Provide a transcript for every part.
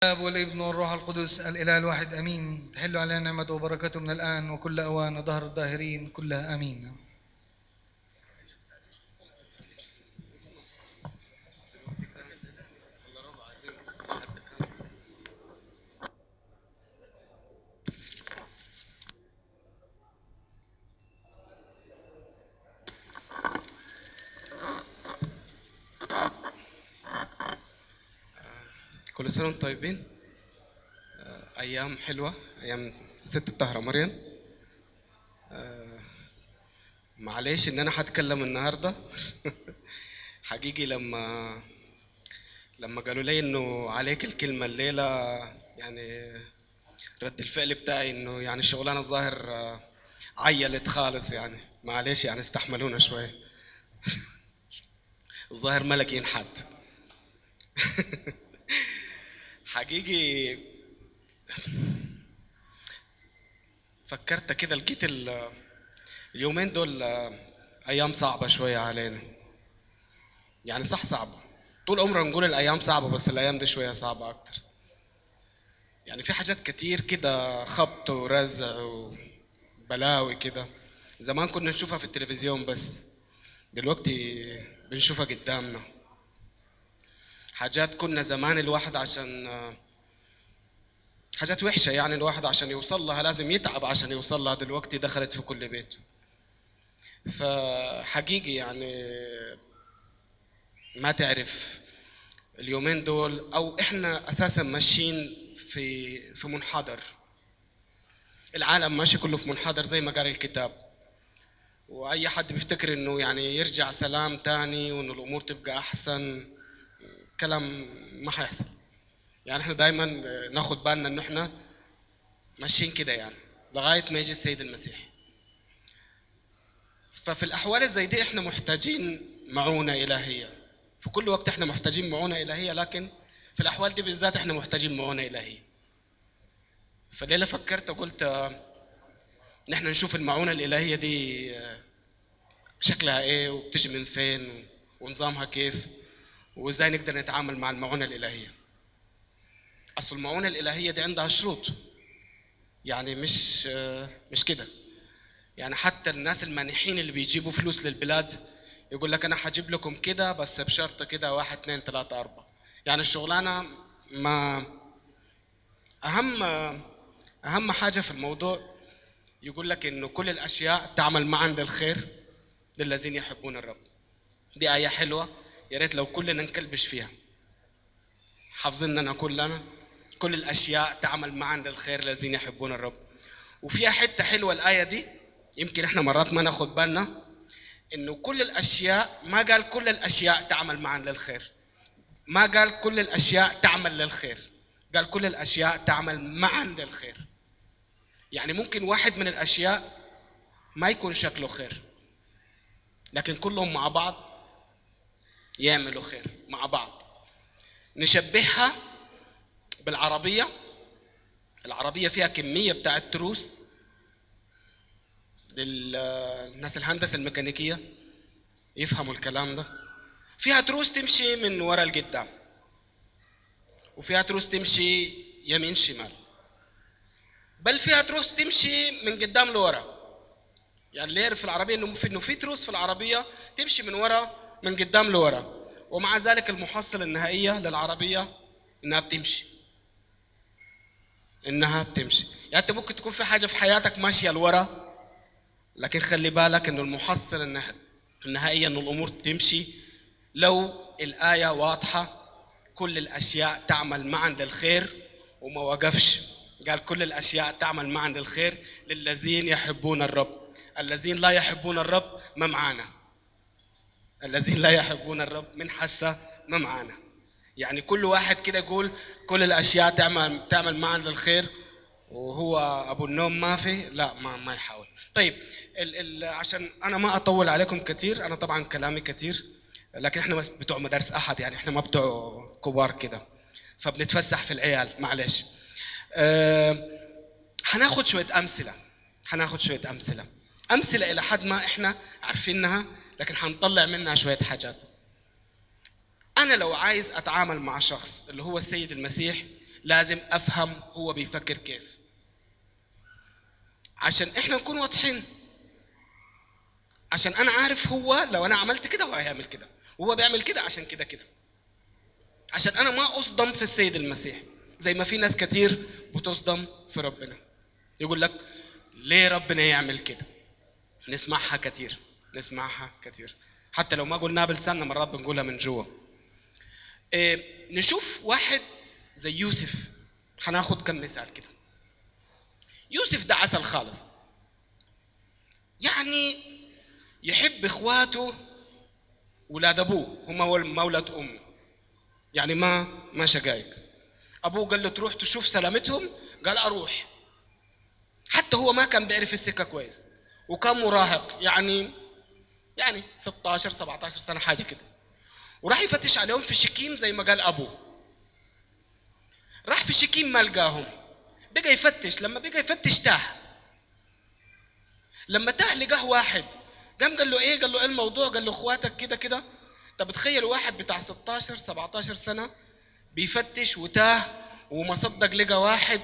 الاب والابن والروح القدس الاله الواحد امين تحل علينا نعمته وبركته من الان وكل اوان وظهر الظاهرين كلها امين كل سنة وانتم طيبين آه، أيام حلوة أيام ست الطاهرة مريم آه، معلش إن أنا هتكلم النهاردة حقيقي لما لما قالوا لي إنه عليك الكلمة الليلة يعني رد الفعل بتاعي إنه يعني الشغلانة الظاهر آه، عيلت خالص يعني معلش يعني استحملونا شوية الظاهر ملك حد حقيقي فكرت كده لقيت ال- اليومين دول ايام صعبه شويه علينا يعني صح صعبه طول عمرنا نقول الايام صعبه بس الايام دي شويه صعبه اكتر يعني في حاجات كتير كده خبط ورزع وبلاوي كده زمان كنا نشوفها في التلفزيون بس دلوقتي بنشوفها قدامنا حاجات كنا زمان الواحد عشان حاجات وحشة يعني الواحد عشان يوصل لها لازم يتعب عشان يوصل لها دلوقتي دخلت في كل بيت فحقيقي يعني ما تعرف اليومين دول او احنا اساسا ماشيين في في منحدر العالم ماشي كله في منحدر زي ما قال الكتاب واي حد بيفتكر انه يعني يرجع سلام تاني وانه الامور تبقى احسن كلام ما حيحصل يعني احنا دايما ناخد بالنا ان احنا ماشيين كده يعني لغايه ما يجي السيد المسيح ففي الاحوال الزي دي احنا محتاجين معونه الهيه في كل وقت احنا محتاجين معونه الهيه لكن في الاحوال دي بالذات احنا محتاجين معونه الهيه فليلة فكرت قلت آه، نحن نشوف المعونه الالهيه دي آه، شكلها ايه وبتجي من فين ونظامها كيف وازاي نقدر نتعامل مع المعونه الالهيه اصل المعونه الالهيه دي عندها شروط يعني مش آه، مش كده يعني حتى الناس المانحين اللي بيجيبوا فلوس للبلاد يقول لك انا هجيب لكم كده بس بشرط كده واحد اثنين ثلاثة أربعة يعني الشغلانة ما أهم أهم حاجة في الموضوع يقول لك إنه كل الأشياء تعمل معا للخير للذين يحبون الرب دي آية حلوة يا ريت لو كلنا نكلبش فيها حافظيننا كلنا كل الأشياء تعمل معا للخير للذين يحبون الرب وفيها حتة حلوة الآية دي يمكن احنا مرات ما ناخد بالنا انه كل الاشياء ما قال كل الاشياء تعمل معا للخير ما قال كل الاشياء تعمل للخير قال كل الاشياء تعمل معا للخير يعني ممكن واحد من الاشياء ما يكون شكله خير لكن كلهم مع بعض يعملوا خير مع بعض نشبهها بالعربية العربية فيها كمية بتاعت تروس للناس الهندسة الميكانيكية يفهموا الكلام ده فيها تروس تمشي من ورا لقدام وفيها تروس تمشي يمين شمال بل فيها تروس تمشي من قدام لورا يعني اللي يعرف في العربية انه في انه في تروس في العربية تمشي من ورا من قدام لورا ومع ذلك المحصلة النهائية للعربية انها بتمشي انها بتمشي يعني انت ممكن تكون في حاجة في حياتك ماشية لورا لكن خلي بالك انه المحصل النها- النهائية انه الامور تمشي لو الآية واضحة كل الأشياء تعمل معا للخير وما وقفش قال كل الأشياء تعمل معا للخير للذين يحبون الرب الذين لا يحبون الرب ما معانا الذين لا يحبون الرب من حسة ما معانا يعني كل واحد كده يقول كل الأشياء تعمل تعمل معا للخير وهو ابو النوم ما في لا ما ما يحاول طيب ال ال عشان انا ما اطول عليكم كثير انا طبعا كلامي كثير لكن احنا بس بتوع مدارس احد يعني احنا ما بتوع كبار كده فبنتفسح في العيال معلش أه هناخد شويه امثله هناخد شويه امثله امثله الى حد ما احنا عارفينها لكن هنطلع منها شويه حاجات انا لو عايز اتعامل مع شخص اللي هو السيد المسيح لازم افهم هو بيفكر كيف عشان احنا نكون واضحين عشان انا عارف هو لو انا عملت كده هو هيعمل كده وهو بيعمل كده عشان كده كده عشان انا ما اصدم في السيد المسيح زي ما في ناس كتير بتصدم في ربنا يقول لك ليه ربنا يعمل كده نسمعها كتير نسمعها كتير حتى لو ما قلناها بلساننا مرات بنقولها من جوا إيه نشوف واحد زي يوسف هناخد كم مثال كده يوسف ده عسل خالص يعني يحب اخواته ولاد ابوه هم مولد امه يعني ما ما شقايق ابوه قال له تروح تشوف سلامتهم قال اروح حتى هو ما كان بيعرف السكه كويس وكان مراهق يعني يعني 16 17 سنه حاجه كده وراح يفتش عليهم في شكيم زي ما قال ابوه راح في شكيم ما لقاهم بقى يفتش لما بقى يفتش تاه لما تاه لقاه واحد قام قال له ايه قال له ايه الموضوع قال له اخواتك كده كده طب تخيل واحد بتاع 16 17 سنه بيفتش وتاه وما صدق لقى واحد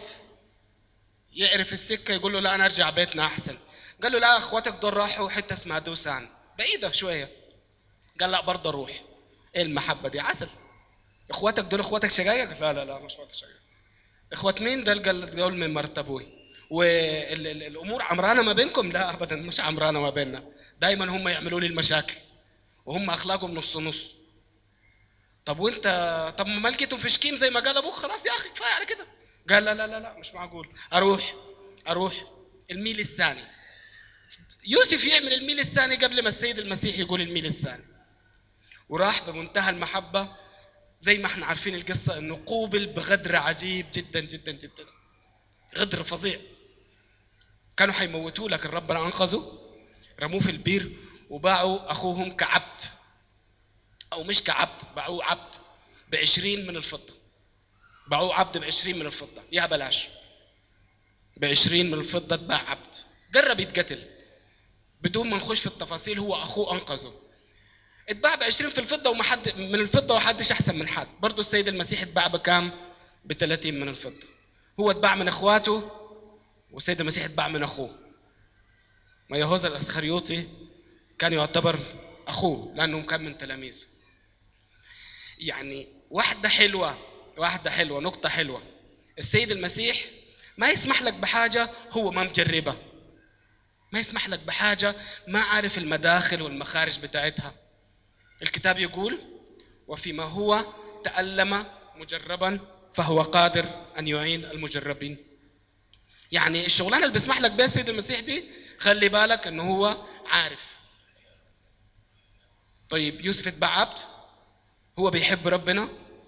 يعرف السكه يقول له لا انا ارجع بيتنا احسن قال له لا اخواتك دول راحوا حته اسمها دوسان بعيده شويه قال لا برضه اروح ايه المحبه دي عسل اخواتك دول اخواتك شقايق لا لا لا مش اخواتك شقايق اخوات مين دول قال دول من مرت ابوي والامور عمرانه ما بينكم لا ابدا مش عمرانه ما بيننا دايما هم يعملوا لي المشاكل وهم اخلاقهم نص نص طب وانت طب ما لقيتهم في شكيم زي ما قال ابوك خلاص يا اخي كفايه على كده قال لا لا لا لا مش معقول اروح اروح الميل الثاني يوسف يعمل الميل الثاني قبل ما السيد المسيح يقول الميل الثاني وراح بمنتهى المحبة زي ما احنا عارفين القصة انه قوبل بغدر عجيب جدا جدا جدا غدر فظيع كانوا حيموتوه لكن ربنا انقذه رموه في البير وباعوا اخوهم كعبد او مش كعبد باعوه عبد بعشرين من الفضة باعوه عبد بعشرين من الفضة يا بلاش بعشرين من الفضة اتباع عبد قرب يتقتل بدون ما نخش في التفاصيل هو اخوه انقذه اتباع ب 20 في الفضه وما حد من الفضه وحدش احسن من حد برضه السيد المسيح اتباع بكام ب 30 من الفضه هو اتباع من اخواته والسيد المسيح اتباع من اخوه ما يهوذا الاسخريوطي كان يعتبر اخوه لانه كان من تلاميذه يعني واحده حلوه واحده حلوه نقطه حلوه السيد المسيح ما يسمح لك بحاجه هو ما مجربها ما يسمح لك بحاجه ما عارف المداخل والمخارج بتاعتها الكتاب يقول وفيما هو تألم مجربا فهو قادر أن يعين المجربين يعني الشغلانة اللي بيسمح لك بها السيد المسيح دي خلي بالك أنه هو عارف طيب يوسف اتبع عبد هو بيحب ربنا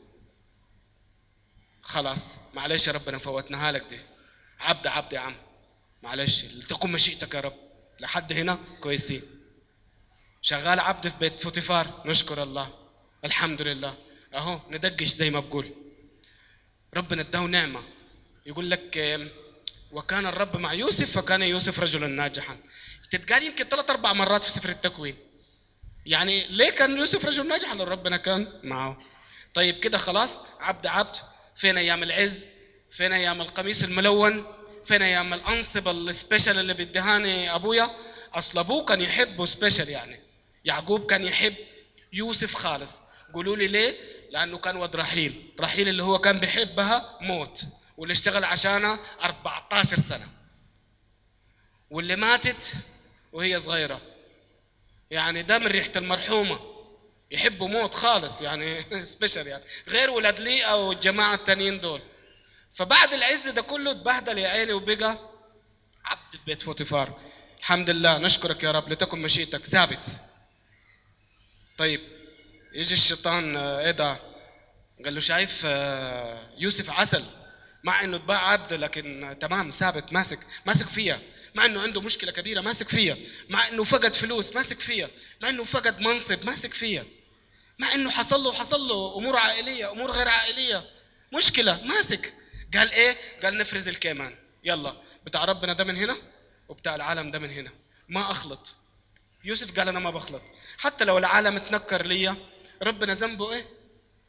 خلاص معلش يا ربنا فوتناها لك دي عبد عبد يا عم معلش تكون مشيئتك يا رب لحد هنا كويسين شغال عبد في بيت فوتيفار نشكر الله الحمد لله اهو ندقش زي ما بقول ربنا اداه نعمه يقول لك وكان الرب مع يوسف فكان يوسف رجلا ناجحا تتقال يمكن ثلاث اربع مرات في سفر التكوين يعني ليه كان يوسف رجل ناجح لان ربنا كان معه طيب كده خلاص عبد عبد فين ايام العز فين ايام القميص الملون فين ايام الانصبه السبيشال اللي بيديهاني ابويا اصل ابوه كان يحبه سبيشال يعني يعقوب كان يحب يوسف خالص قولوا لي ليه لانه كان ود رحيل رحيل اللي هو كان بيحبها موت واللي اشتغل عشانها 14 سنه واللي ماتت وهي صغيره يعني ده من ريحه المرحومه يحبوا موت خالص يعني سبيشال يعني غير ولاد لي او الجماعه التانيين دول فبعد العز ده كله اتبهدل يا عيني وبقى عبد في بيت فوتيفار الحمد لله نشكرك يا رب لتكن مشيئتك ثابت طيب يجي الشيطان ايه ده قال له شايف يوسف عسل مع انه اتباع عبد لكن تمام ثابت ماسك ماسك فيها مع انه عنده مشكله كبيره ماسك فيها مع انه فقد فلوس ماسك فيها مع انه فقد منصب ماسك فيها مع انه حصل له حصل له امور عائليه امور غير عائليه مشكله ماسك قال ايه قال نفرز الكيمان يلا بتاع ربنا ده من هنا وبتاع العالم ده من هنا ما اخلط يوسف قال انا ما بخلط حتى لو العالم اتنكر ليا ربنا ذنبه ايه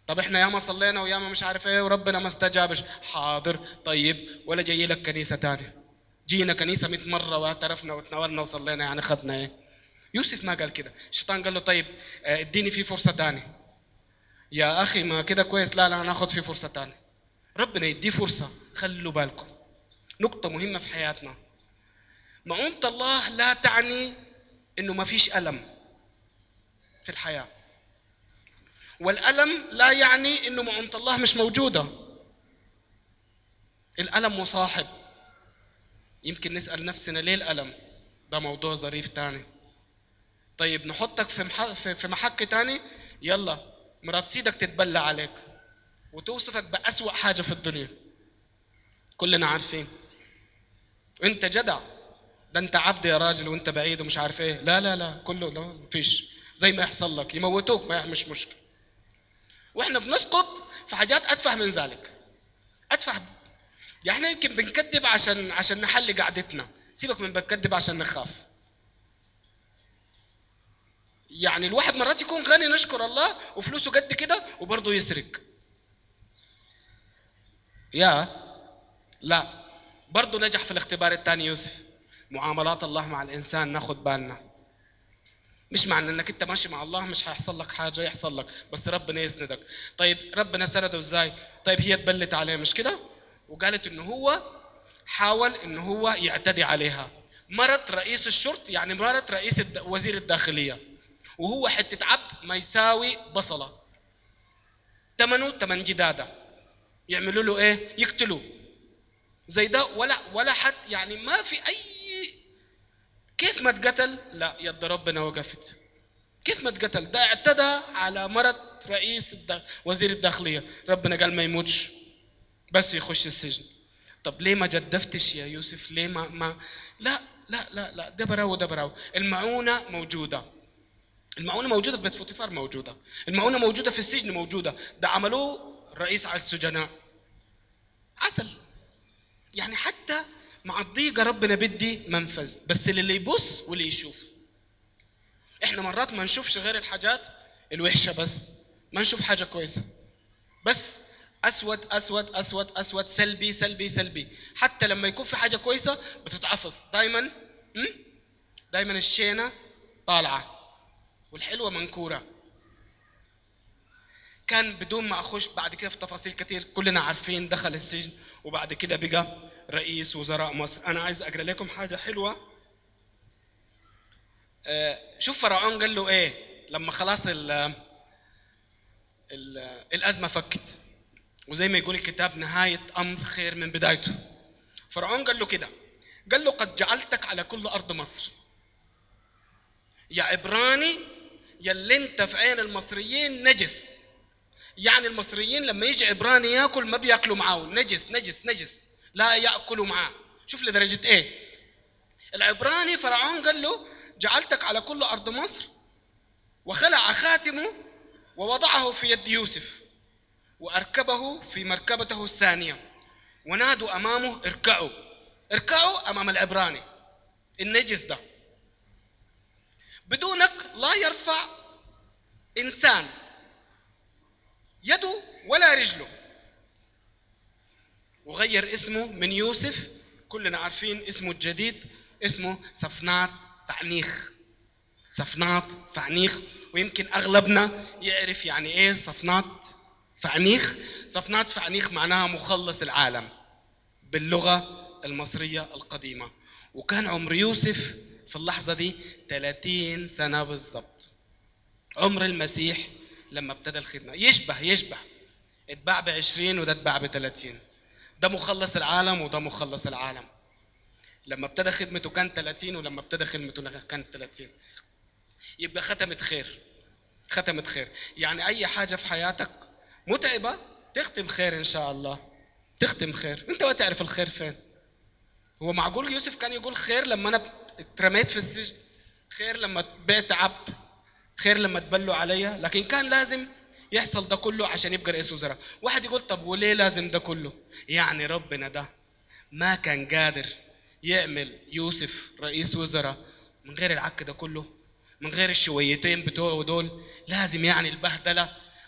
طب احنا ياما صلينا وياما مش عارف ايه وربنا ما استجابش حاضر طيب ولا جاي لك كنيسه تانية جينا كنيسه 100 مره واعترفنا وتناولنا وصلينا يعني اخذنا ايه يوسف ما قال كده الشيطان قال له طيب اه، اديني فيه فرصه تانية يا اخي ما كده كويس لا لا انا اخذ فيه فرصه تانية ربنا يديه فرصه خلوا بالكم نقطه مهمه في حياتنا معونة الله لا تعني انه ما فيش الم في الحياه والألم لا يعني إنه معونة الله مش موجودة الألم مصاحب يمكن نسأل نفسنا ليه الألم ده موضوع ظريف تاني طيب نحطك في مح... في في محك تاني يلا مرات سيدك تتبلى عليك وتوصفك بأسوأ حاجة في الدنيا كلنا عارفين انت جدع ده انت عبد يا راجل وانت بعيد ومش عارف ايه لا لا لا كله لا مفيش زي ما يحصل لك يموتوك ما مش مشكله واحنا بنسقط في حاجات اتفه من ذلك اتفه يعني احنا يمكن بنكذب عشان عشان نحل قعدتنا سيبك من بنكذب عشان نخاف يعني الواحد مرات يكون غني نشكر الله وفلوسه قد كده وبرضه يسرق يا لا برضه نجح في الاختبار الثاني يوسف معاملات الله مع الانسان ناخد بالنا مش معنى انك انت ماشي مع الله مش هيحصل لك حاجه يحصل لك بس ربنا يسندك طيب ربنا سنده ازاي طيب هي اتبلت عليه مش كده وقالت انه هو حاول انه هو يعتدي عليها مرت رئيس الشرط يعني مرت رئيس الد... وزير الداخليه وهو حته عبد ما يساوي بصله ثمنه ثمن جداده يعملوا له ايه يقتلوه زي ده ولا ولا حد يعني ما في اي كيف ما اتقتل لا يد ربنا وقفت كيف ما اتقتل ده اعتدى على مرت رئيس الد... وزير الداخليه ربنا قال ما يموتش بس يخش السجن طب ليه ما جدفتش يا يوسف ليه ما ما لا لا لا لا ده براو وده براو المعونه موجوده المعونه موجوده في بيت فوتيفار موجوده المعونه موجوده في السجن موجوده ده عملوه رئيس على السجناء عسل يعني حتى مع الضيقة ربنا بدي منفذ بس للي يبص واللي يشوف احنا مرات ما نشوفش غير الحاجات الوحشة بس ما نشوف حاجة كويسة بس أسود أسود أسود أسود سلبي سلبي سلبي حتى لما يكون في حاجة كويسة بتتعفص دايما دايما الشينة طالعة والحلوة منكورة كان بدون ما اخش بعد كده في تفاصيل كتير كلنا عارفين دخل السجن وبعد كده بقى رئيس وزراء مصر انا عايز اقرا لكم حاجه حلوه شوف فرعون قال له ايه لما خلاص ال ال الازمه فكت وزي ما يقول الكتاب نهايه امر خير من بدايته فرعون قال له كده قال له قد جعلتك على كل ارض مصر يا عبراني يلي انت في عين المصريين نجس يعني المصريين لما يجي عبراني ياكل ما بياكلوا معاه نجس نجس نجس لا ياكلوا معاه شوف لدرجه ايه العبراني فرعون قال له جعلتك على كل ارض مصر وخلع خاتمه ووضعه في يد يوسف واركبه في مركبته الثانيه ونادوا امامه اركعوا اركعوا امام العبراني النجس ده بدونك لا يرفع انسان يده ولا رجله وغير اسمه من يوسف كلنا عارفين اسمه الجديد اسمه صفنات فعنيخ صفنات فعنيخ ويمكن اغلبنا يعرف يعني ايه صفنات فعنيخ صفنات فعنيخ معناها مخلص العالم باللغه المصريه القديمه وكان عمر يوسف في اللحظه دي 30 سنه بالضبط عمر المسيح لما ابتدى الخدمة يشبه يشبه اتباع بعشرين وده اتباع بثلاثين ده مخلص العالم وده مخلص العالم لما ابتدى خدمته كان 30 ولما ابتدى خدمته كان 30 يبقى ختمت خير ختمت خير يعني اي حاجه في حياتك متعبه تختم خير ان شاء الله تختم خير انت ما تعرف الخير فين هو معقول يوسف كان يقول خير لما انا اترميت في السجن خير لما بعت عبد خير لما تبلوا عليا لكن كان لازم يحصل ده كله عشان يبقى رئيس وزراء واحد يقول طب وليه لازم ده كله يعني ربنا ده ما كان قادر يعمل يوسف رئيس وزراء من غير العك ده كله من غير الشويتين بتوعه دول لازم يعني البهدلة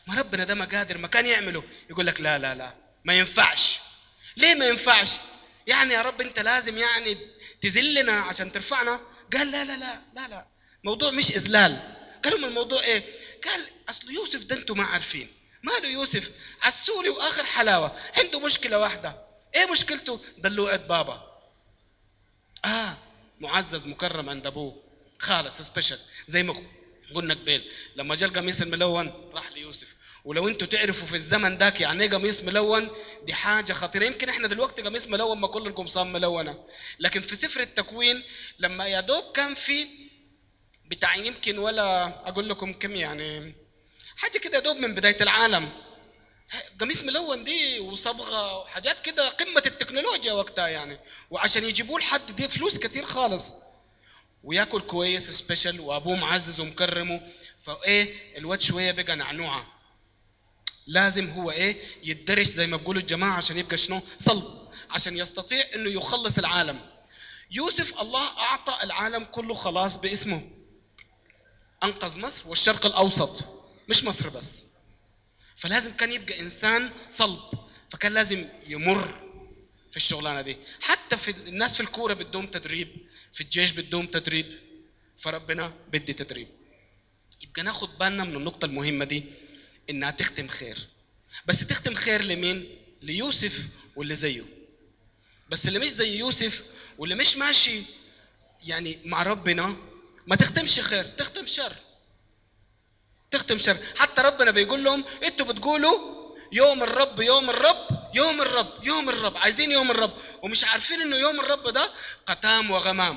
ما ربنا ده ما قادر ما كان يعمله يقول لك لا لا لا ما ينفعش ليه ما ينفعش يعني يا رب انت لازم يعني تذلنا عشان ترفعنا قال لا لا لا لا لا موضوع مش اذلال قالوا لهم الموضوع ايه قال اصل يوسف ده انتم ما عارفين ماله يوسف عسولي واخر حلاوه عنده مشكله واحده ايه مشكلته دلوعة بابا اه معزز مكرم عند ابوه خالص سبيشل زي ما قلنا قبل لما جاء القميص الملون راح ليوسف ولو انتوا تعرفوا في الزمن ذاك يعني ايه قميص ملون دي حاجه خطيره يمكن احنا دلوقتي قميص ملون ما كل القمصان ملونه لكن في سفر التكوين لما يا دوب كان في بتاع يمكن ولا اقول لكم كم يعني حاجه كده يا دوب من بدايه العالم قميص ملون دي وصبغه وحاجات كده قمه التكنولوجيا وقتها يعني وعشان يجيبوه لحد دي فلوس كتير خالص وياكل كويس سبيشال وابوه معزز ومكرمه فايه الواد شويه بقى نعنوعه لازم هو ايه يدرش زي ما بيقولوا الجماعه عشان يبقى شنو صلب عشان يستطيع انه يخلص العالم يوسف الله اعطى العالم كله خلاص باسمه انقذ مصر والشرق الاوسط مش مصر بس فلازم كان يبقى انسان صلب فكان لازم يمر في الشغلانه دي حتى في الناس في الكوره بدهم تدريب في الجيش بدهم تدريب فربنا بدي تدريب يبقى ناخد بالنا من النقطه المهمه دي انها تختم خير بس تختم خير لمين ليوسف واللي زيه بس اللي مش زي يوسف واللي مش ماشي يعني مع ربنا ما تختمش خير تختم شر تختم شر حتى ربنا بيقول لهم انتوا بتقولوا يوم الرب يوم الرب يوم الرب يوم الرب عايزين يوم الرب ومش عارفين انه يوم الرب ده قتام وغمام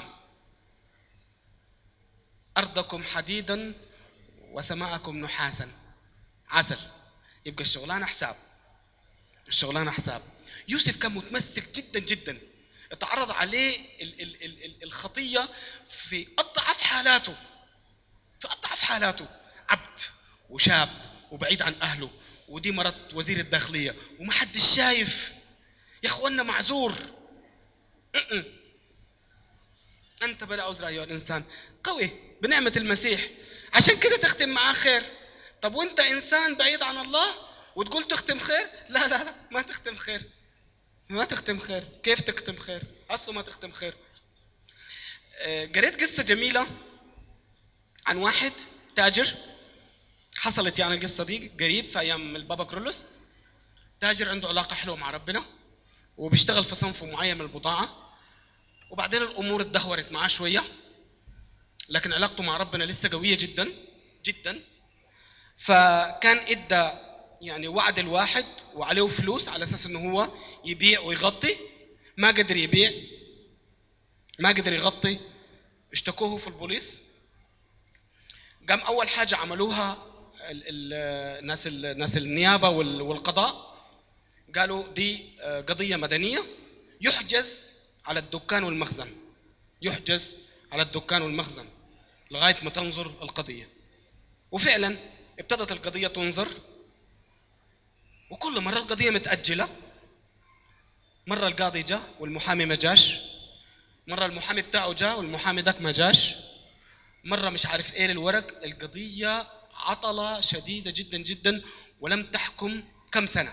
ارضكم حديدا وسماءكم نحاسا عسل يبقى الشغلانه حساب الشغلانه حساب يوسف كان متمسك جدا جدا اتعرض عليه ال ال ال ال الخطيه في اضعف حالاته في اضعف حالاته عبد وشاب وبعيد عن اهله ودي مرت وزير الداخليه وما حدش شايف يا اخوانا معذور م-م. انت بلا عذر ايها الانسان قوي بنعمه المسيح عشان كده تختم معاه خير طب وانت انسان بعيد عن الله وتقول تختم خير لا لا لا ما تختم خير ما تختم خير كيف تختم خير اصله ما تختم خير آه، قريت قصه جميله عن واحد تاجر حصلت يعني القصه دي قريب في ايام البابا كرولوس تاجر عنده علاقه حلوه مع ربنا وبيشتغل في صنف معين من البضاعه وبعدين الامور اتدهورت معاه شويه لكن علاقته مع ربنا لسه قويه جدا جدا فكان ادى يعني وعد الواحد وعليه فلوس على اساس انه هو يبيع ويغطي ما قدر يبيع ما قدر يغطي اشتكوه في البوليس قام اول حاجه عملوها ال- ال- ناس ال- ناس النيابه وال- والقضاء قالوا دي آه، قضيه مدنيه يحجز على الدكان والمخزن يحجز على الدكان والمخزن لغايه ما تنظر القضيه وفعلا ابتدت القضيه تنظر وكل مره القضيه متاجله مره القاضي جاء والمحامي ما جاش مره المحامي بتاعه جاء والمحامي ذاك ما جاش مره مش عارف ايه الورق القضيه عطله شديده جدا جدا ولم تحكم كم سنه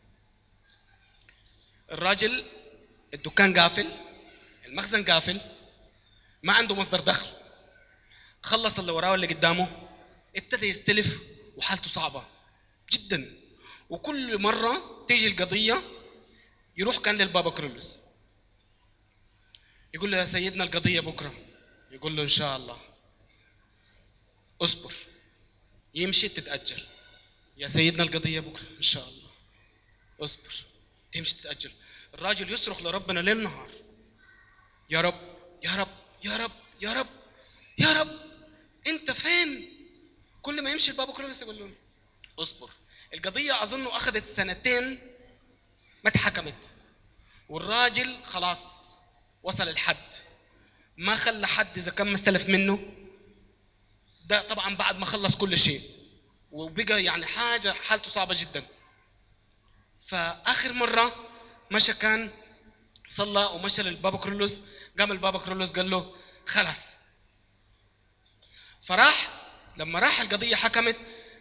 الراجل الدكان قافل المخزن قافل ما عنده مصدر دخل خلص اللي وراه واللي قدامه ابتدى يستلف وحالته صعبه جدا وكل مره تيجي القضيه يروح كان للبابا كرولوس يقول له يا سيدنا القضيه بكره يقول له ان شاء الله اصبر يمشي تتاجل يا سيدنا القضيه بكره ان شاء الله اصبر تمشي تتاجل الراجل يصرخ لربنا ليل نهار يا رب يا رب يا رب يا رب يا رب انت فين كل ما يمشي البابا كرولوس يقول له اصبر القضيه اظنه اخذت سنتين ما اتحكمت والراجل خلاص وصل الحد ما خلى حد اذا كان مستلف منه ده طبعا بعد ما خلص كل شيء وبقى يعني حاجه حالته صعبه جدا فاخر مره مشى كان صلى ومشى للبابا كرولوس قام البابا كرولوس قال له خلاص فراح لما راح القضيه حكمت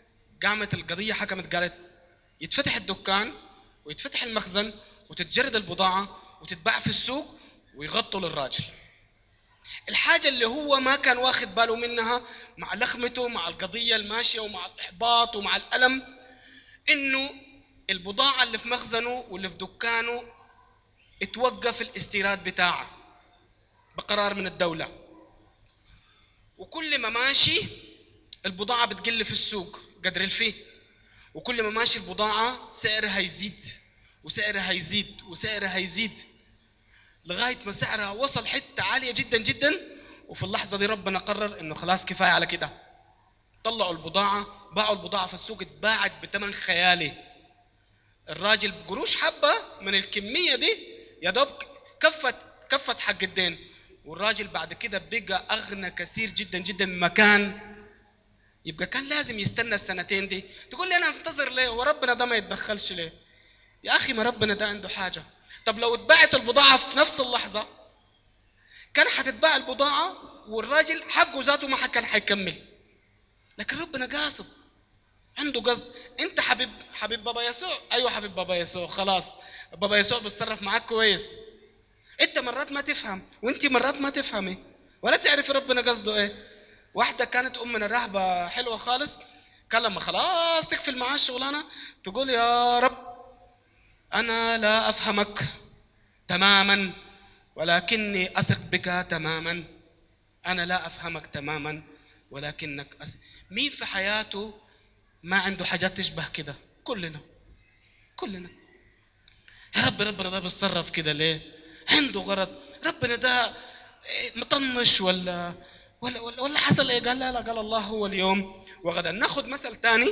قامت القضيه حكمت قالت يتفتح الدكان ويتفتح المخزن وتتجرد البضاعه وتتباع في السوق ويغطوا للراجل الحاجة اللي هو ما كان واخد باله منها مع لخمته مع القضية الماشية ومع الإحباط ومع الألم إنه البضاعة اللي في مخزنه واللي في دكانه اتوقف الاستيراد بتاعه بقرار من الدولة وكل ما ماشي البضاعة بتقل في السوق قدر الفيه وكل ما ماشي البضاعة سعرها يزيد وسعرها يزيد وسعرها يزيد لغاية ما سعرها وصل حتة عالية جدا جدا وفي اللحظة دي ربنا قرر انه خلاص كفاية على كده طلعوا البضاعة باعوا البضاعة في السوق اتباعت بثمن خيالي الراجل بقروش حبة من الكمية دي يا دوب كفت كفت حق الدين والراجل بعد كده بقى أغنى كثير جدا جدا من مكان يبقى كان لازم يستنى السنتين دي تقول لي أنا انتظر ليه وربنا ده ما يتدخلش ليه يا أخي ما ربنا ده عنده حاجة طب لو اتباعت البضاعة في نفس اللحظة كان حتتباع البضاعة والراجل حقه ذاته ما كان حيكمل لكن ربنا قاصد عنده قصد انت حبيب حبيب بابا يسوع ايوه حبيب بابا يسوع خلاص بابا يسوع بيتصرف معاك كويس انت مرات ما تفهم وانت مرات ما تفهمي ولا تعرفي ربنا قصده ايه واحدة كانت أمنا رهبة حلوة خالص كان لما خلاص تقفل معاه الشغلانة تقول يا رب أنا لا أفهمك تماما ولكني أثق بك تماما أنا لا أفهمك تماما ولكنك أثق مين في حياته ما عنده حاجات تشبه كده كلنا كلنا يا رب ربنا ده بيتصرف كده ليه عنده غرض ربنا ده مطنش ولا ولا ولا, ولا حصل ايه قال لا لا قال الله هو اليوم وغدا ناخذ مثل ثاني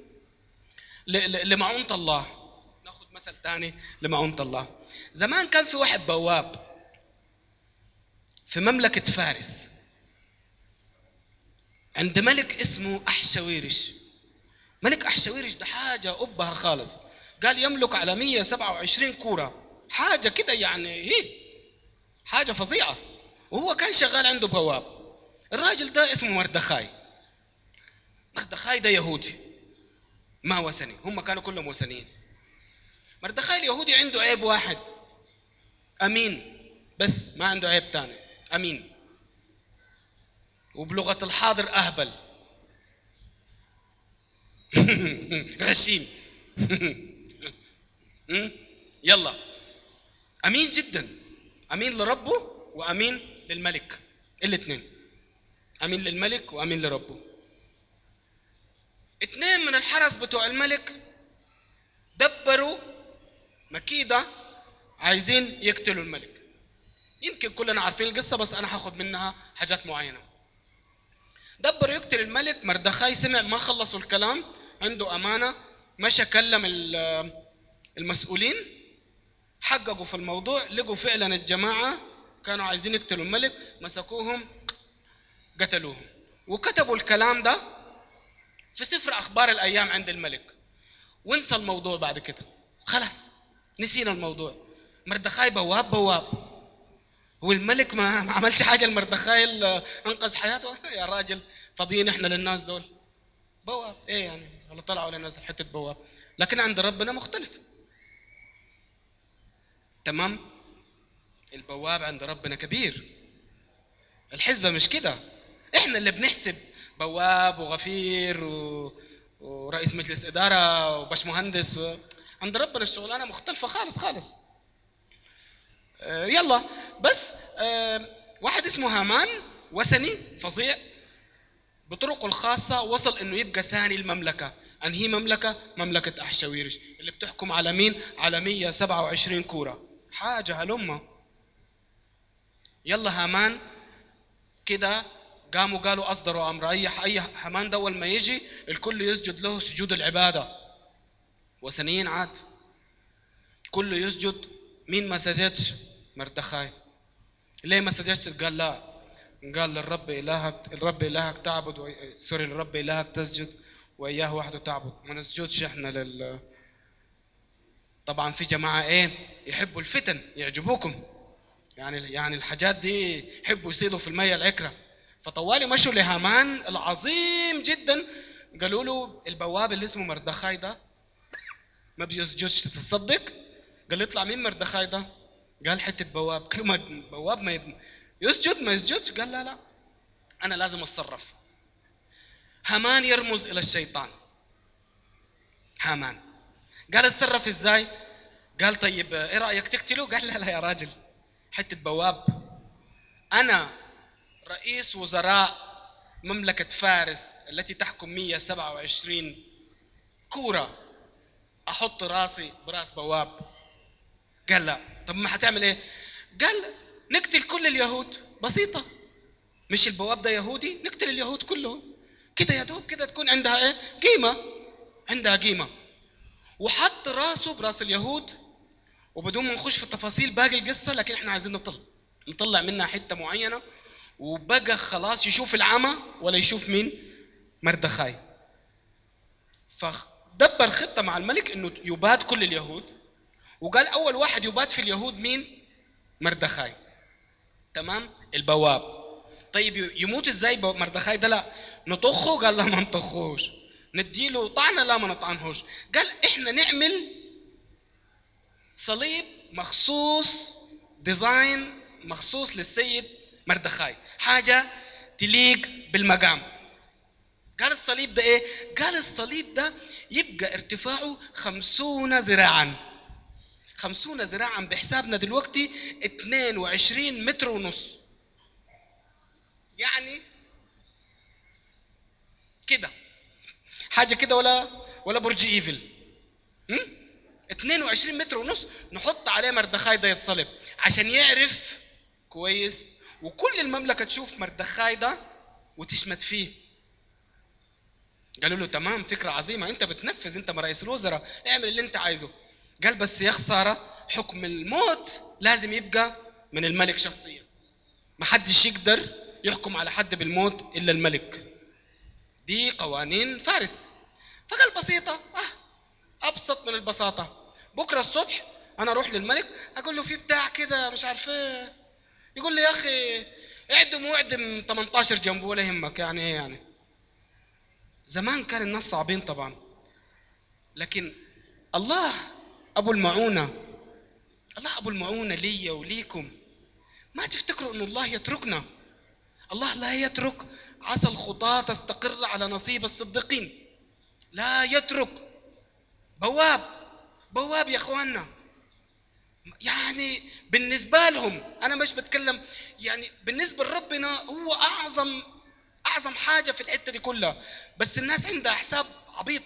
لمعونة الله ناخذ مثل ثاني لمعونة الله زمان كان في واحد بواب في مملكة فارس عند ملك اسمه أحشويرش ملك أحشويرش ده حاجة أبها خالص قال يملك على 127 كورة حاجة كده يعني هي حاجة فظيعة وهو كان شغال عنده بواب الراجل ده اسمه مردخاي مردخاي ده يهودي ما وثني هم كانوا كلهم وثنيين مردخاي اليهودي عنده عيب واحد امين بس ما عنده عيب تاني امين وبلغه الحاضر اهبل غشيم يلا امين جدا امين لربه وامين للملك الاثنين امين للملك وامين لربه اثنين من الحرس بتوع الملك دبروا مكيدة عايزين يقتلوا الملك يمكن كلنا عارفين القصة بس أنا هاخد منها حاجات معينة دبروا يقتل الملك مردخاي سمع ما خلصوا الكلام عنده أمانة مشى كلم المسؤولين حققوا في الموضوع لقوا فعلا الجماعة كانوا عايزين يقتلوا الملك مسكوهم قتلوهم وكتبوا الكلام ده في سفر اخبار الايام عند الملك وانسى الموضوع بعد كده خلاص نسينا الموضوع مردخاي بواب بواب هو الملك ما عملش حاجه لمردخاي انقذ حياته يا راجل فاضيين احنا للناس دول بواب ايه يعني ولا طلعوا لنا حته بواب لكن عند ربنا مختلف تمام البواب عند ربنا كبير الحسبه مش كده احنا اللي بنحسب بواب وغفير و... ورئيس مجلس اداره وباش مهندس و... عند ربنا الشغلانه مختلفه خالص خالص آه يلا بس آه واحد اسمه هامان وثني فظيع بطرقه الخاصة وصل انه يبقى ثاني المملكة انهي مملكة مملكة احشاويرش اللي بتحكم على مين على 127 كورة حاجة هلمة يلا هامان كده قاموا قالوا اصدروا امر اي اي حمان ده اول ما يجي الكل يسجد له سجود العباده وثنيين عاد كله يسجد مين ما سجدش مردخاي ليه ما سجدش قال لا قال للرب الهك الرب الهك تعبد و... سوري للرب الهك تسجد واياه وحده تعبد ما نسجدش احنا لل طبعا في جماعه ايه يحبوا الفتن يعجبوكم يعني يعني الحاجات دي يحبوا يصيدوا في الميه العكره فطوالي مشوا لهامان العظيم جدا قالوا له البواب اللي اسمه مردخاي ده ما بيسجدش تصدق قال له يطلع مين مردخاي ده قال حته بواب قال له ما بواب ما يد- يسجد ما يسجدش قال لا لا انا لازم اتصرف هامان يرمز الى الشيطان هامان قال اتصرف ازاي قال طيب ايه رايك تقتله قال لا لا يا راجل حته بواب انا رئيس وزراء مملكة فارس التي تحكم 127 كورة أحط راسي براس بواب قال لا طب ما حتعمل إيه قال نقتل كل اليهود بسيطة مش البواب ده يهودي نقتل اليهود كلهم كده يا دوب كده تكون عندها إيه قيمة عندها قيمة وحط راسه براس اليهود وبدون ما نخش في تفاصيل باقي القصة لكن احنا عايزين نطلع نطلع منها حتة معينة وبقى خلاص يشوف العمى ولا يشوف مين مردخاي فدبر خطة مع الملك انه يباد كل اليهود وقال اول واحد يباد في اليهود مين مردخاي تمام البواب طيب يموت ازاي بو- مردخاي ده لا نطخه قال لا ما نطخوش نديله طعنه لا ما نطعنهوش قال احنا نعمل صليب مخصوص ديزاين مخصوص للسيد مردخاي حاجة تليق بالمقام قال الصليب ده ايه قال الصليب ده يبقى ارتفاعه خمسون ذراعا خمسون ذراعا بحسابنا دلوقتي 22 متر ونص يعني كده حاجة كده ولا ولا برج ايفل هم؟ 22 متر ونص نحط عليه مردخاي ده يتصلب عشان يعرف كويس وكل المملكة تشوف مردخاي ده وتشمت فيه قالوا له تمام فكرة عظيمة انت بتنفذ انت من رئيس الوزراء اعمل اللي انت عايزه قال بس يا خسارة حكم الموت لازم يبقى من الملك شخصيا ما حدش يقدر يحكم على حد بالموت الا الملك دي قوانين فارس فقال بسيطة اه ابسط من البساطة بكرة الصبح انا اروح للملك اقول له في بتاع كده مش عارف ايه يقول لي يا اخي اعدم واعدم 18 جنبه ولا يهمك يعني ايه يعني زمان كان الناس صعبين طبعا لكن الله ابو المعونه الله ابو المعونه لي وليكم ما تفتكروا ان الله يتركنا الله لا يترك عسى الخطاة تستقر على نصيب الصديقين لا يترك بواب بواب يا اخواننا يعني بالنسبة لهم أنا مش بتكلم يعني بالنسبة لربنا هو أعظم أعظم حاجة في الحتة دي كلها بس الناس عندها حساب عبيط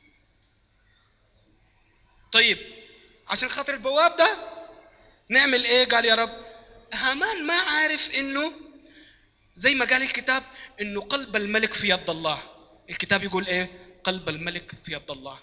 طيب عشان خاطر البواب ده نعمل ايه قال يا رب هامان ما عارف انه زي ما قال الكتاب انه قلب الملك في يد الله الكتاب يقول ايه قلب الملك في يد الله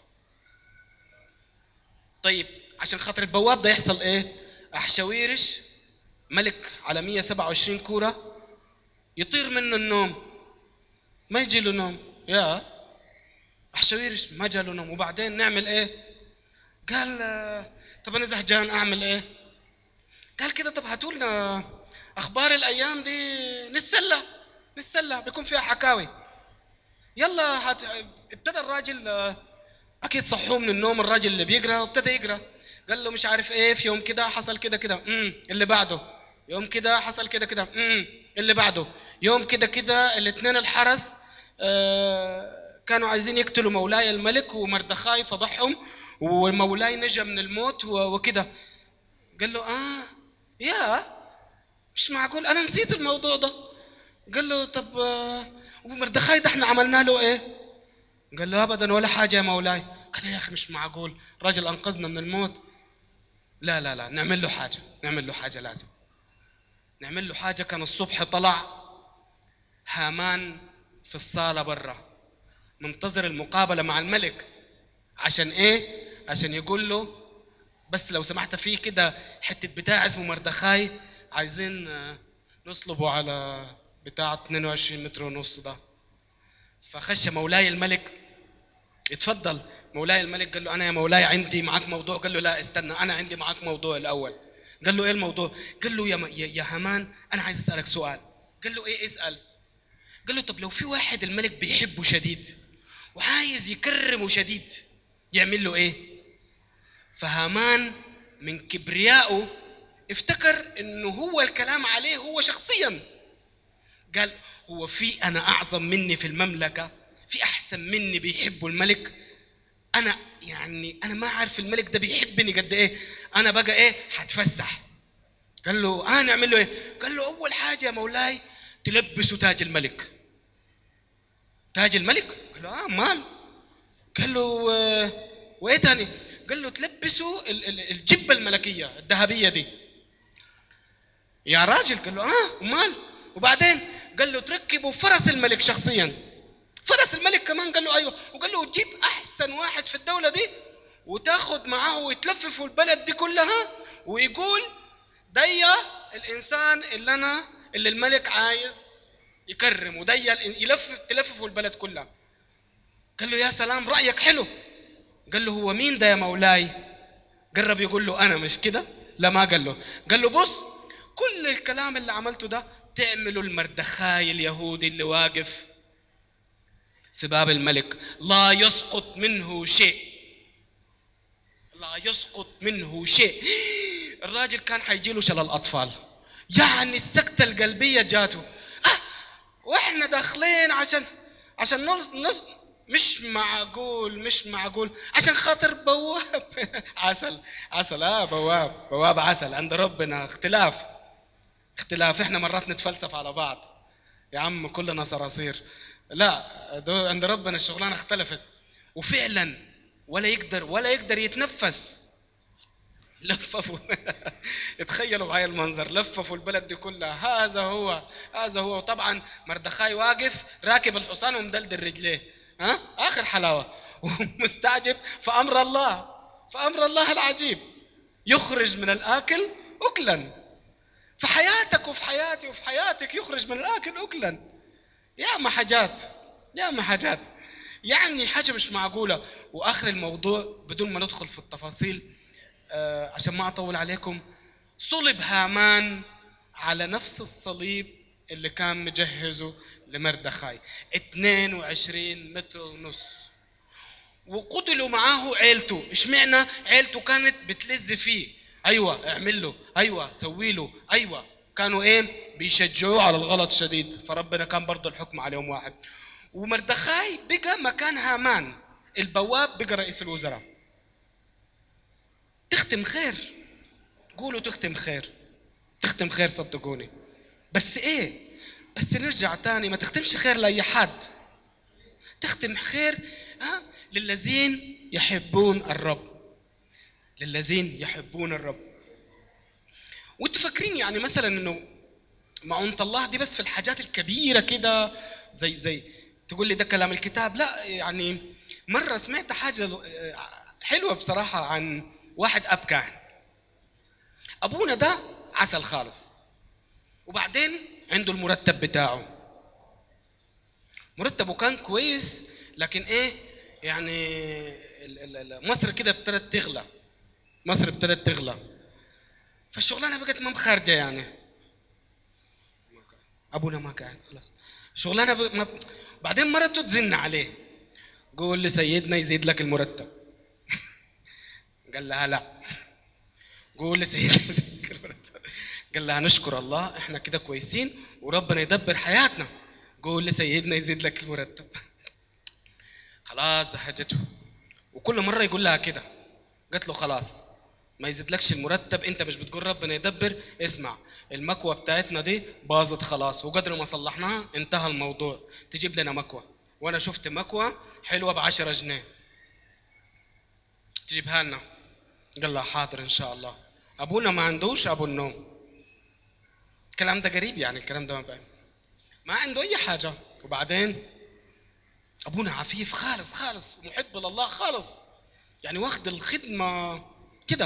طيب عشان خاطر البواب ده يحصل ايه احشاويرش ملك على 127 كوره يطير منه النوم ما يجي له نوم يا احشاويرش ما جاله نوم وبعدين نعمل ايه قال آه، طب انا زهجان اعمل ايه قال كده طب هاتوا لنا اخبار الايام دي نتسلى نتسلى بيكون فيها حكاوي يلا هات... ابتدى الراجل آه، اكيد صحوه من النوم الراجل اللي بيقرا وابتدى يقرا قال له مش عارف ايه في يوم كده حصل كده كده امم اللي بعده يوم كده حصل كده كده امم اللي بعده يوم كده كده الاثنين الحرس آه كانوا عايزين يقتلوا مولاي الملك ومردخاي فضحهم ومولاي نجا من الموت و- وكده قال له اه يا مش معقول انا نسيت الموضوع ده قال له طب آه، ومردخاي ده احنا عملنا له ايه قال له ابدا ولا حاجه يا مولاي قال له يا اخي مش معقول راجل انقذنا من الموت لا لا لا نعمل له حاجه نعمل له حاجه لازم نعمل له حاجه كان الصبح طلع هامان في الصاله برا منتظر المقابله مع الملك عشان ايه عشان يقول له بس لو سمحت في كده حته بتاع اسمه مردخاي عايزين آه، نصلبه على بتاع 22 متر ونص ده فخش مولاي الملك اتفضل مولاي الملك قال له انا يا مولاي عندي معاك موضوع قال له لا استنى انا عندي معاك موضوع الاول قال له ايه الموضوع قال له يا م- يا يا هامان انا عايز اسالك سؤال قال له ايه اسال قال له طب لو في واحد الملك بيحبه شديد وعايز يكرمه شديد يعمل له ايه فهامان من كبريائه افتكر انه هو الكلام عليه هو شخصيا قال هو في انا اعظم مني في المملكه في احسن مني بيحبوا الملك انا يعني انا ما عارف الملك ده بيحبني قد ايه انا بقى ايه حتفسح قال له اه نعمل له ايه قال له اول حاجه يا مولاي تلبسه تاج الملك تاج الملك قال له اه مال قال له آه وايه تاني قال له تلبسه ال- ال- الجبه الملكيه الذهبيه دي يا راجل قال له اه ومال وبعدين قال له تركبوا فرس الملك شخصيا فرس الملك كمان قال له ايوه وقال له تجيب احسن واحد في الدوله دي وتاخد معاه ويتلففوا البلد دي كلها ويقول دي الانسان اللي انا اللي الملك عايز يكرمه دي ال- يلفف تلففوا البلد كلها قال له يا سلام رايك حلو قال له هو مين ده يا مولاي قرب يقول له انا مش كده لا ما قال له قال له بص كل الكلام اللي عملته ده تعمله المردخاي اليهودي اللي واقف في باب الملك لا يسقط منه شيء لا يسقط منه شيء الراجل كان حيجيله شلل اطفال يعني السكتة القلبية جاته آه واحنا داخلين عشان عشان نص نص مش معقول مش معقول عشان خاطر بواب عسل عسل اه بواب بواب عسل عند ربنا اختلاف اختلاف احنا مرات نتفلسف على بعض يا عم كلنا صراصير لا دو عند ربنا الشغلانه اختلفت وفعلا ولا يقدر ولا يقدر يتنفس لففوا تخيلوا معايا المنظر لففوا البلد دي كلها هذا هو هذا هو وطبعا مردخاي واقف راكب الحصان ومدلدل رجليه ها اخر حلاوه ومستعجب فامر الله فامر الله العجيب يخرج من الاكل اكلا في حياتك وفي حياتي وفي حياتك يخرج من الاكل اكلا يا ما حاجات يا ما حاجات يعني حاجه مش معقوله واخر الموضوع بدون ما ندخل في التفاصيل آه، عشان ما اطول عليكم صلب هامان على نفس الصليب اللي كان مجهزه لمردخاي 22 متر ونص وقتلوا معاه عيلته اشمعنى عيلته كانت بتلز فيه ايوه اعمل له ايوه سوي له ايوه كانوا ايه بيشجعوه على الغلط شديد فربنا كان برضه الحكم عليهم واحد ومردخاي بقى مكان هامان البواب بقى رئيس الوزراء تختم خير قولوا تختم خير تختم خير صدقوني بس ايه بس نرجع تاني ما تختمش خير لاي حد تختم خير ها للذين يحبون الرب للذين يحبون الرب وانتوا فاكرين يعني مثلا انه معونة الله دي بس في الحاجات الكبيرة كده زي زي تقول لي ده كلام الكتاب لا يعني مرة سمعت حاجة حلوة بصراحة عن واحد أب كاهن أبونا ده عسل خالص وبعدين عنده المرتب بتاعه مرتبه كان كويس لكن ايه يعني ال- ال- ال- مصر كده ابتدت تغلى مصر ابتدت تغلى فالشغلانه بقت ما خارجه يعني ابونا ما قاعد خلاص شغلانه ب... ما... بعدين مرته تزن عليه قول لسيدنا يزيد لك المرتب قال لها لا قول لسيدنا يزيد لك المرتب قال لها نشكر الله احنا كده كويسين وربنا يدبر حياتنا قول لسيدنا يزيد لك المرتب خلاص زهجته وكل مره يقول لها كده قالت له خلاص ما يزيدلكش المرتب انت مش بتقول ربنا يدبر اسمع المكوى بتاعتنا دي باظت خلاص وقدر ما صلحناها انتهى الموضوع تجيب لنا مكوى وانا شفت مكوى حلوه ب 10 جنيه تجيبها لنا قال لها حاضر ان شاء الله ابونا ما عندوش ابو النوم الكلام ده قريب يعني الكلام ده ما بقى. ما عنده اي حاجه وبعدين ابونا عفيف خالص خالص محب لله خالص يعني واخد الخدمه كده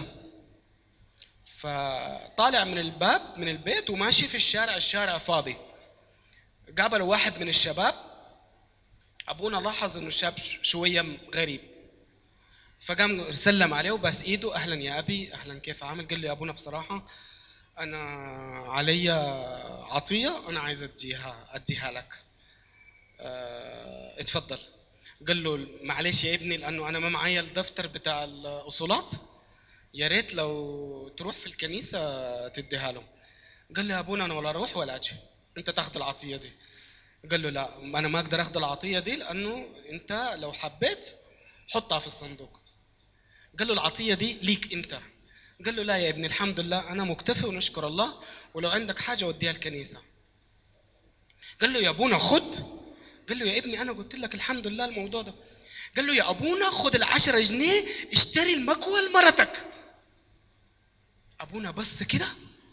فطالع من الباب من البيت وماشي في الشارع الشارع فاضي قابل واحد من الشباب ابونا لاحظ انه الشاب شويه غريب فقام سلم عليه وبس ايده اهلا يا ابي اهلا كيف عامل قال له يا ابونا بصراحه انا علي عطيه انا عايز اديها اديها لك اه اتفضل قال له معلش يا ابني لانه انا ما معايا الدفتر بتاع الاصولات يا ريت لو تروح في الكنيسه تديها له قال له يا ابونا انا ولا اروح ولا اجي انت تاخذ العطيه دي قال له لا انا ما اقدر اخذ العطيه دي لانه انت لو حبيت حطها في الصندوق قال له العطيه دي ليك انت قال له لا يا ابني الحمد لله انا مكتفي ونشكر الله ولو عندك حاجه وديها الكنيسه قال له يا ابونا خد قال له يا ابني انا قلت لك الحمد لله الموضوع ده قال له يا ابونا خد العشرة جنيه اشتري المكوى لمرتك ابونا بص كده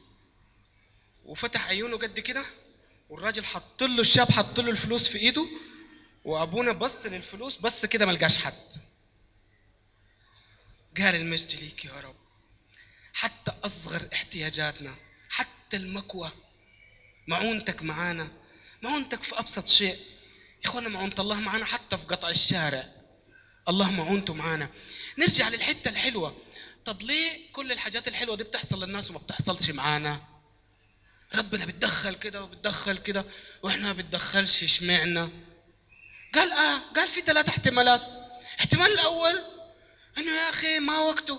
وفتح عيونه قد كده والراجل حط له الشاب حط له الفلوس في ايده وابونا بص للفلوس بس كده ما لقاش حد قال المجد ليك يا رب حتى اصغر احتياجاتنا حتى المكوى معونتك معانا معونتك في ابسط شيء يا اخوانا معونة الله معانا حتى في قطع الشارع الله معونته معانا نرجع للحته الحلوه طب ليه كل الحاجات الحلوه دي بتحصل للناس وما بتحصلش معانا ربنا بتدخل كده وبتدخل كده واحنا ما بتدخلش اشمعنا قال اه قال في ثلاث احتمالات احتمال الاول انه يا اخي ما وقته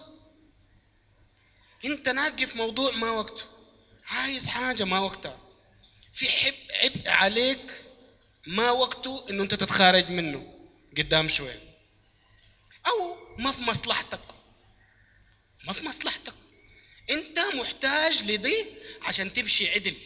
انت ناقي في موضوع ما وقته عايز حاجه ما وقتها في حب عبء عليك ما وقته انه انت تتخارج منه قدام شويه او ما في مصلحتك ما في مصلحتك انت محتاج لدي عشان تمشي عدل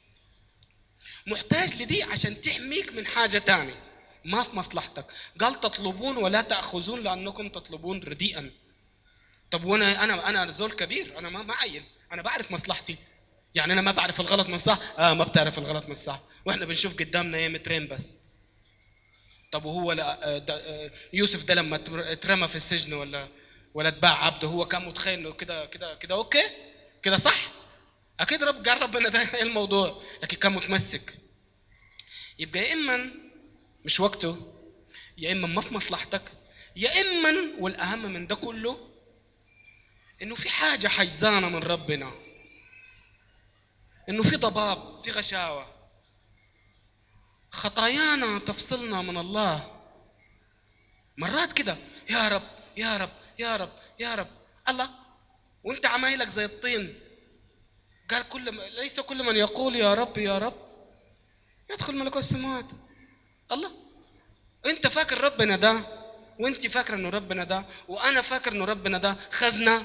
محتاج لدي عشان تحميك من حاجة تانية ما في مصلحتك قال تطلبون ولا تأخذون لأنكم تطلبون رديئا طب وانا انا انا زول كبير انا ما معين انا بعرف مصلحتي يعني انا ما بعرف الغلط من الصح اه ما بتعرف الغلط من الصح واحنا بنشوف قدامنا ايه مترين بس طب وهو لا ده يوسف ده لما اترمى في السجن ولا ولا اتباع عبده هو كان متخيل انه كده كده كده اوكي كده صح اكيد رب قال ربنا ده ايه الموضوع لكن كان متمسك يبقى يا اما مش وقته يا اما ما في مصلحتك يا اما والاهم من ده كله انه في حاجه حيزانه من ربنا انه في ضباب في غشاوه خطايانا تفصلنا من الله مرات كده يا رب يا رب يا رب يا رب الله وانت عمايلك زي الطين قال كل ما ليس كل من يقول يا رب يا رب يدخل ملكوت السماوات الله انت فاكر ربنا ده وانت فاكر انه ربنا ده وانا فاكر انه ربنا ده خزنه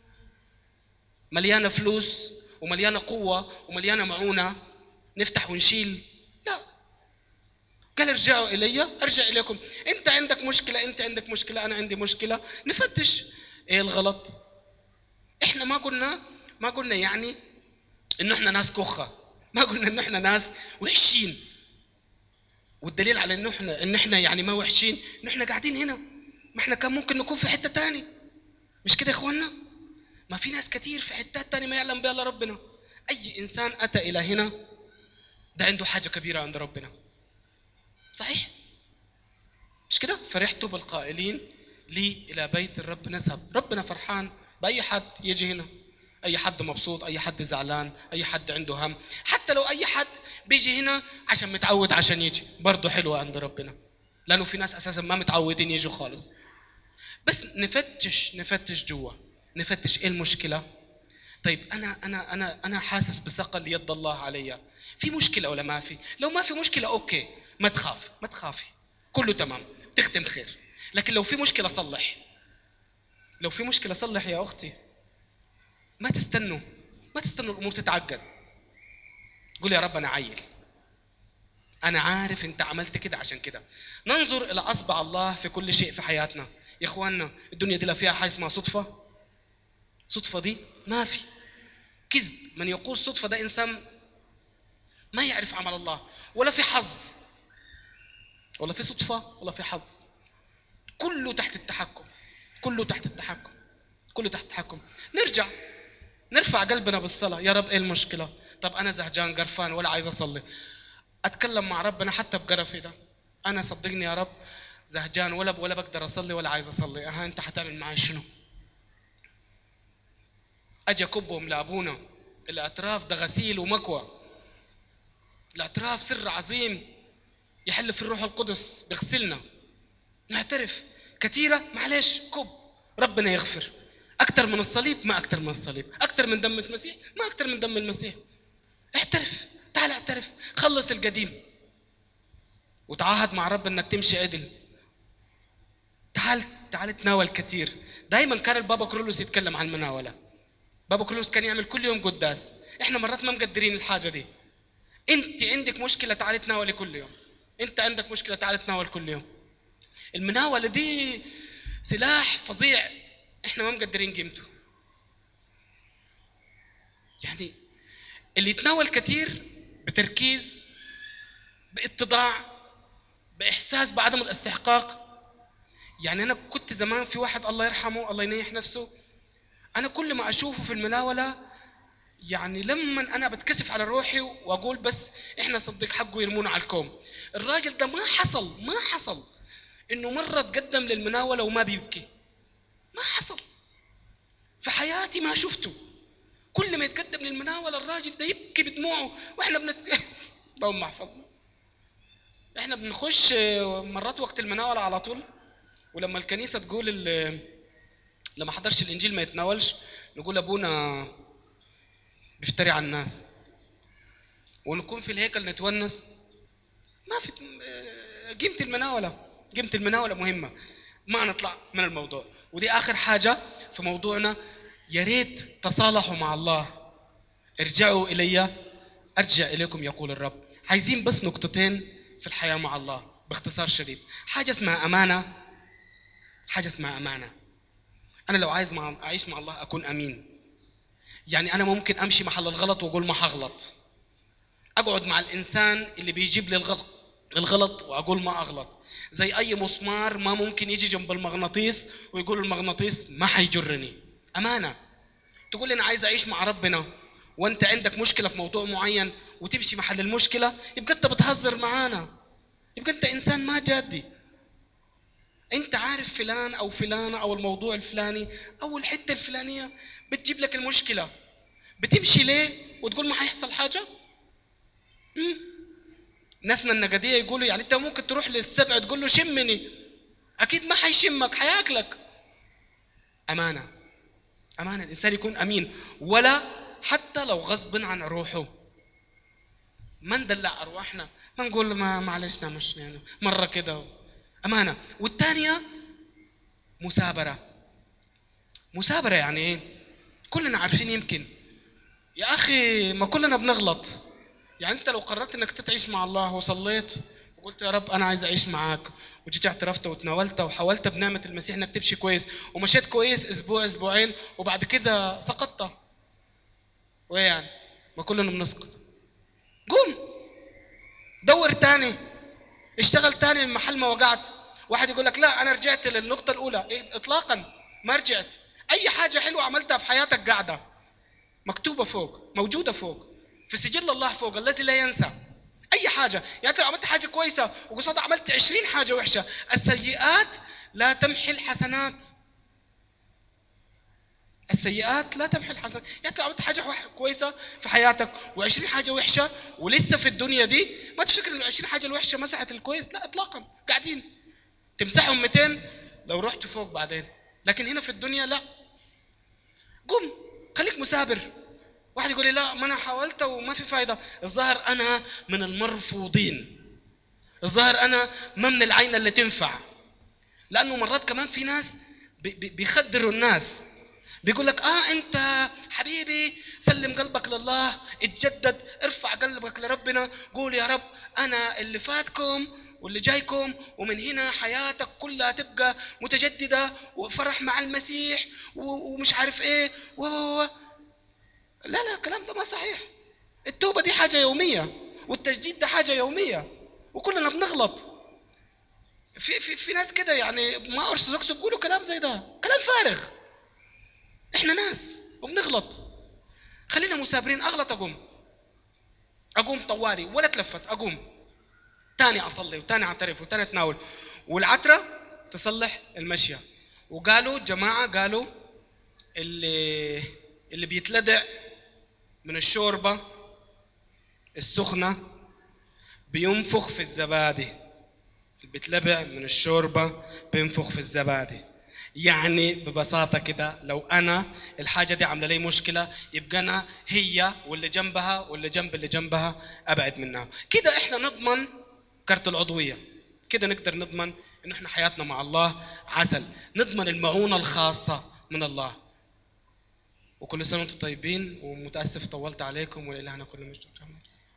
مليانه فلوس ومليانه قوه ومليانه معونه نفتح ونشيل لا قال ارجعوا الي ارجع اليكم انت عندك مشكله انت عندك مشكله انا عندي مشكله نفتش ايه الغلط احنا ما قلنا ما قلنا يعني انه احنا ناس كخه ما قلنا انه احنا ناس وحشين والدليل على انه احنا ان احنا يعني ما وحشين ان احنا قاعدين هنا ما احنا كان ممكن نكون في حته تاني مش كده يا اخوانا ما في ناس كتير في حتات تانية ما يعلم بها الا ربنا اي انسان اتى الى هنا ده عنده حاجه كبيره عند ربنا صحيح مش كده فرحت بالقائلين لي الى بيت الرب نذهب ربنا فرحان باي حد يجي هنا اي حد مبسوط اي حد زعلان اي حد عنده هم حتى لو اي حد بيجي هنا عشان متعود عشان يجي برضه حلوه عند ربنا لانه في ناس اساسا ما متعودين يجوا خالص بس نفتش نفتش جوا نفتش ايه المشكله طيب انا انا انا انا حاسس بثقل يد الله علي في مشكله ولا ما في لو ما في مشكله اوكي ما تخاف ما تخافي كله تمام تختم خير لكن لو في مشكله صلح لو في مشكله صلح يا اختي ما تستنوا ما تستنوا الامور تتعقد قول يا رب انا عيل انا عارف انت عملت كده عشان كده ننظر الى اصبع الله في كل شيء في حياتنا يا اخواننا الدنيا دي لا فيها حاجه اسمها صدفه صدفه دي ما في كذب من يقول صدفه ده انسان ما يعرف عمل الله ولا في حظ ولا في صدفه ولا في حظ كله تحت التحكم كله تحت التحكم كله تحت التحكم نرجع نرفع قلبنا بالصلاه يا رب ايه المشكله طب انا زهجان قرفان ولا عايز اصلي اتكلم مع ربنا حتى بقرفي ده انا صدقني يا رب زهجان ولا ولا بقدر اصلي ولا عايز اصلي ها انت حتعمل معي شنو اجي اكبهم لابونا الاعتراف ده غسيل ومكوى الاعتراف سر عظيم يحل في الروح القدس بيغسلنا نعترف كثيرة معلش كب ربنا يغفر أكثر من الصليب ما أكثر من الصليب أكثر من دم المسيح ما أكثر من دم المسيح اعترف تعال اعترف خلص القديم وتعاهد مع رب انك تمشي عدل تعال تعال تناول كثير دائما كان البابا كرولوس يتكلم عن المناوله بابا كرولوس كان يعمل كل يوم قداس احنا مرات ما مقدرين الحاجه دي انت عندك مشكله تعالي تناولي كل يوم انت عندك مشكله تعالي تناول كل يوم المناوله دي سلاح فظيع احنا ما مقدرين قيمته يعني اللي يتناول كثير بتركيز باتضاع باحساس بعدم الاستحقاق يعني انا كنت زمان في واحد الله يرحمه الله ينيح نفسه انا كل ما اشوفه في المناوله يعني لما انا بتكسف على روحي واقول بس احنا صدق حقه يرمونا على الكوم الراجل ده ما حصل ما حصل انه مره تقدم للمناوله وما بيبكي ما حصل في حياتي ما شفته كل ما يتقدم للمناوله الراجل ده يبكي بدموعه واحنا بنت اللهم احفظنا احنا بنخش مرات وقت المناوله على طول ولما الكنيسه تقول ال- لما حضرش الانجيل ما يتناولش نقول ابونا بيفتري على الناس ونكون في الهيكل نتونس ما في آه، قيمه المناوله قيمه المناوله مهمه ما نطلع من الموضوع ودي اخر حاجه في موضوعنا يا ريت تصالحوا مع الله ارجعوا الي ارجع اليكم يقول الرب عايزين بس نقطتين في الحياه مع الله باختصار شديد حاجه اسمها امانه حاجه اسمها امانه انا لو عايز مع اعيش مع الله اكون امين يعني انا ممكن امشي محل الغلط واقول ما هغلط اقعد مع الانسان اللي بيجيب لي الغلط الغلط واقول ما اغلط زي اي مسمار ما ممكن يجي جنب المغناطيس ويقول المغناطيس ما حيجرني امانه تقول لي انا عايز اعيش مع ربنا وانت عندك مشكله في موضوع معين وتمشي محل المشكله يبقى انت بتهزر معانا يبقى انت انسان ما جادي انت عارف فلان او فلانه او الموضوع الفلاني او الحته الفلانيه بتجيب لك المشكله بتمشي ليه وتقول ما حيحصل حاجه مم. ناسنا النجديه يقولوا يعني انت ممكن تروح للسبع تقول له شمني اكيد ما حيشمك حياكلك امانه امانه الانسان يكون امين ولا حتى لو غصب عن روحه ما ندلع ارواحنا ما نقول ما معلش مش يعني مره كده امانه والثانيه مثابره مثابره يعني ايه كلنا عارفين يمكن يا اخي ما كلنا بنغلط يعني انت لو قررت انك تعيش مع الله وصليت وقلت يا رب انا عايز اعيش معاك وجيت اعترفت وتناولت وحاولت بنعمه المسيح انك تمشي كويس ومشيت كويس اسبوع اسبوعين وبعد كده سقطت وايه يعني ما كلنا بنسقط قوم دور تاني اشتغل تاني من محل ما وقعت واحد يقول لك لا انا رجعت للنقطه الاولى إيه؟ اطلاقا ما رجعت اي حاجه حلوه عملتها في حياتك قاعده مكتوبه فوق موجوده فوق في سجل الله فوق الذي لا ينسى اي حاجه يعني انت لو عملت حاجه كويسه وقصادها عملت عشرين حاجه وحشه السيئات لا تمحي الحسنات السيئات لا تمحي الحسنات يعني لو عملت حاجه وح- كويسه في حياتك و20 حاجه وحشه ولسه في الدنيا دي ما تفتكر ان ال 20 حاجه الوحشه مسحت الكويس لا اطلاقا قاعدين تمسحهم 200 لو رحت فوق بعدين لكن هنا في الدنيا لا قم خليك مثابر واحد يقول لي لا ما انا حاولت وما في فايده الظاهر انا من المرفوضين الظاهر انا ما من العين اللي تنفع لانه مرات كمان في ناس بي- بي- بيخدروا الناس بيقول لك اه انت حبيبي سلم قلبك لله اتجدد ارفع قلبك لربنا قول يا رب انا اللي فاتكم واللي جايكم ومن هنا حياتك كلها تبقى متجدده وفرح مع المسيح و- ومش عارف ايه و و و لا لا الكلام ده ما صحيح التوبه دي حاجه يوميه والتجديد ده حاجه يوميه وكلنا بنغلط في في في ناس كده يعني ما ارثوذكس بيقولوا كلام زي ده كلام فارغ احنا ناس وبنغلط خلينا مثابرين اغلط اقوم اقوم طوالي ولا اتلفت اقوم تاني اصلي وتاني اعترف وتاني اتناول والعتره تصلح المشيه وقالوا جماعه قالوا اللي اللي بيتلدع من الشوربه السخنه بينفخ في الزبادي بتلبع من الشوربة بينفخ في الزبادي يعني ببساطة كده لو أنا الحاجة دي عاملة لي مشكلة يبقى أنا هي واللي جنبها واللي جنب اللي جنبها أبعد منها كده إحنا نضمن كرت العضوية كده نقدر نضمن إن إحنا حياتنا مع الله عسل نضمن المعونة الخاصة من الله وكل سنة وأنتم طيبين ومتأسف طولت عليكم ولإلهنا كل مجد والكرامة.